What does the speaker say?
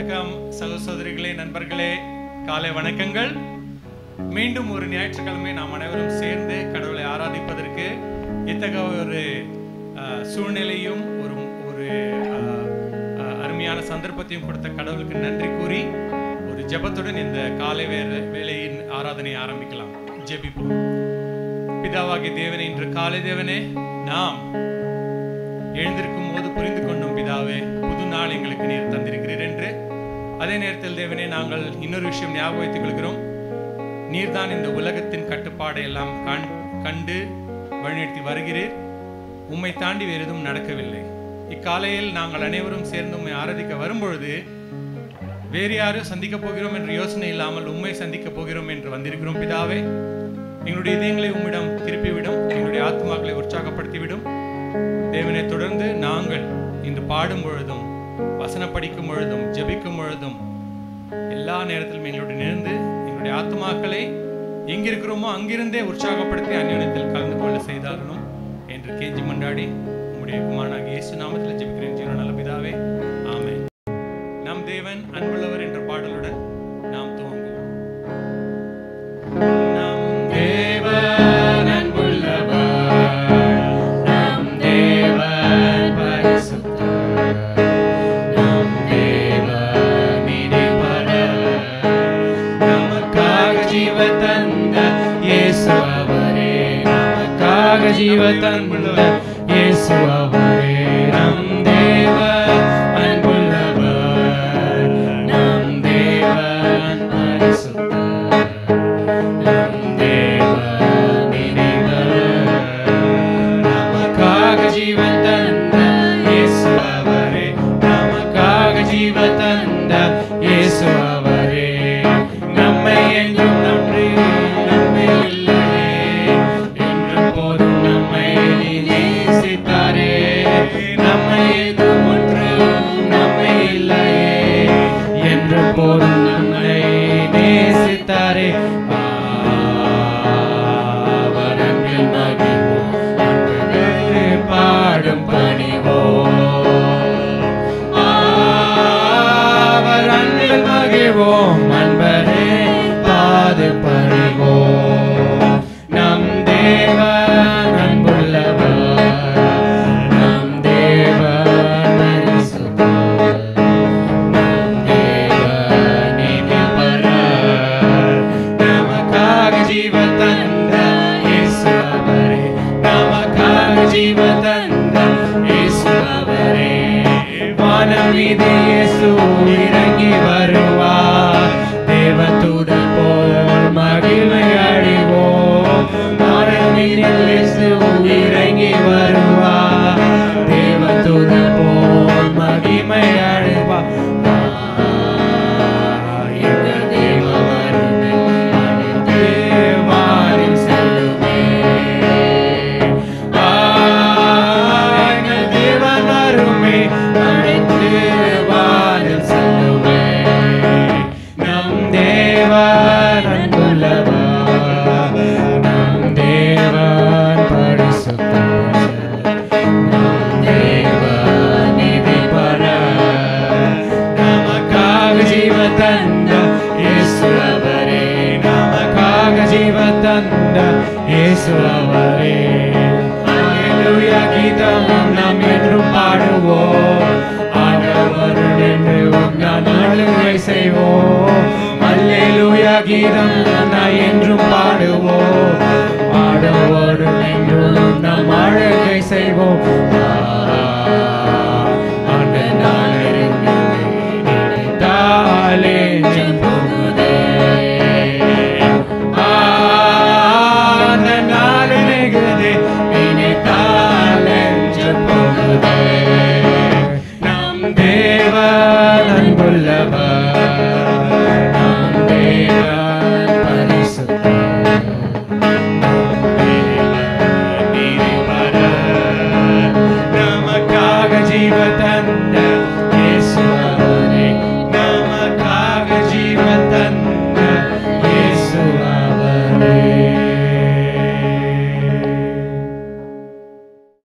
வணக்கம் சகோதரிகளே நண்பர்களே காலை வணக்கங்கள் மீண்டும் ஒரு ஞாயிற்றுக்கிழமை நாம் அனைவரும் சேர்ந்து கடவுளை ஆராதிப்பதற்கு இத்தகைய ஒரு அஹ், சூழ்நிலையும் ஒரு ஒரு அஹ், அஹ், அருமையான சந்தர்ப்பத்தையும் கொடுத்த கடவுளுக்கு நன்றி கூறி ஒரு ஜெபத்துடன் இந்த காலை வேலை வேலையின் ஆராதனை ஆரம்பிக்கலாம் ஜெபிப்போம் பிதாவாகிய தேவனே இன்று காலை தேவனே நாம் எழுந்திருக்கும் போது புரிந்து கொண்டோம் பிதாவே புது நாள் எங்களுக்கு நீர் தந்திருக்கிறீர் என்று அதே நேரத்தில் தேவனே நாங்கள் இன்னொரு விஷயம் ஞாபகம் வைத்துக் கொள்கிறோம் நீர்தான் இந்த உலகத்தின் கட்டுப்பாடை எல்லாம் கண் கண்டு வழிநடத்தி வருகிறீர் உம்மை தாண்டி வேறு எதுவும் நடக்கவில்லை இக்காலையில் நாங்கள் அனைவரும் சேர்ந்து உம்மை ஆராதிக்க வரும்பொழுது வேறு யாரையும் சந்திக்க போகிறோம் என்ற யோசனை இல்லாமல் உம்மை சந்திக்க போகிறோம் என்று வந்திருக்கிறோம் பிதாவே எங்களுடைய இதயங்களை உம்மிடம் திருப்பிவிடும் எங்களுடைய ஆத்மாக்களை உற்சாகப்படுத்திவிடும் தேவனை தொடர்ந்து நாங்கள் இன்று பாடும் பொழுதும் வசனம் படிக்கும் பொழுதும் ஜெபிக்கும் பொழுதும் எல்லா நேரத்திலும் எங்களுடன் இருந்து எங்களுடைய ஆத்மாக்களை எங்கிருக்கிறோமோ அங்கிருந்தே உற்சாகப்படுத்தி அந்யோன்யத்தில் கலந்து கொள்ள செய்தாரணும் என்று கேஞ்சி மண்டாடி உம்முடைய குமாரனாக இயேசு நாமத்தில் ஜெபிக்கிறேன் ஜீவன நல்ல பிதாவே ஆமென் நம் தேவன் அன்புள்ளவர் என்ற பாடலுடன் நாம் துவங்குவோம் நம் தேவன் அன்புள்ளவர் நம் தேவன் பரிசுத்தர் நம் தேவன் இணைப்பவர் நமக்காக ஜீவ தந்த இயேசு அவரே நமக்காக ஜீவ தந்த இயேசு அவரே நம் தேவன் அன்புள்ளவர் நம் தேவன் பரிசுத்தர் நம் தேவன் இணைப்பவர் நமக்காக ஜீவன் தந்த இயேசு அவரே நமக்காக ஜீவ தந்த இயேசு அவரே நம்மை என்றும் நன்றி நன்மை இல்லையே என்று போதும் நம்மை நேசித்தாரே நம்மை எதுவும் ஒன்றும் நம்மை இல்லையே என்று போதும் நம்மை நேசித்தாரே அவர் அன்பில் மகிழ்வோம் அன்புக்கு பாடும் பணிவோம் அவர் அன்பில் மகிழ்வோம் அன்பரே பாது பணிவோம் நம் தேவன் அன்புள்ளவர் நம் தேவன் பரிசுத்தர் நம் தேவன் இனிப்பவர் நமக்காக ஜீவ தந்த இயேசு அவரே நமக்காக ஜீவ தந்த இயேசு அவரே வானம் மீது இயேசு இறங்கி வருவார் தேவதூதன் போல் மகிமை அடைவோம் வானம் மீது இயேசு இறங்கி வருவார் தேவதூதன் போல் மகிமை அடைவார் எங்கள் தேவ வருமே அழைத்து வாரில் செல்லுமே எங்கள் தேவன் வருமே அழைத்து வாரில் செல்லுமே நம் தேவன் அன்புள்ளவர் நம் தேவன் பரிசுத்தர் நம் தேவன் நீதிபரர் நமக்காக ஜீவ தந்த இயேசு அவரே நமக்காக ஜீவ தந்த இயேசு அவரே அல்லேலூயா கீதம் நாம் என்றும் பாடுவோம் ஆண்டவருடன் நாம் ஆளுகை செய்வோம் அல்லேலூயா கீதம் நான் என்றும் பாடுவோம் ஆடவோரும் என்றும் நாம் ஆளுகை செய்வோம்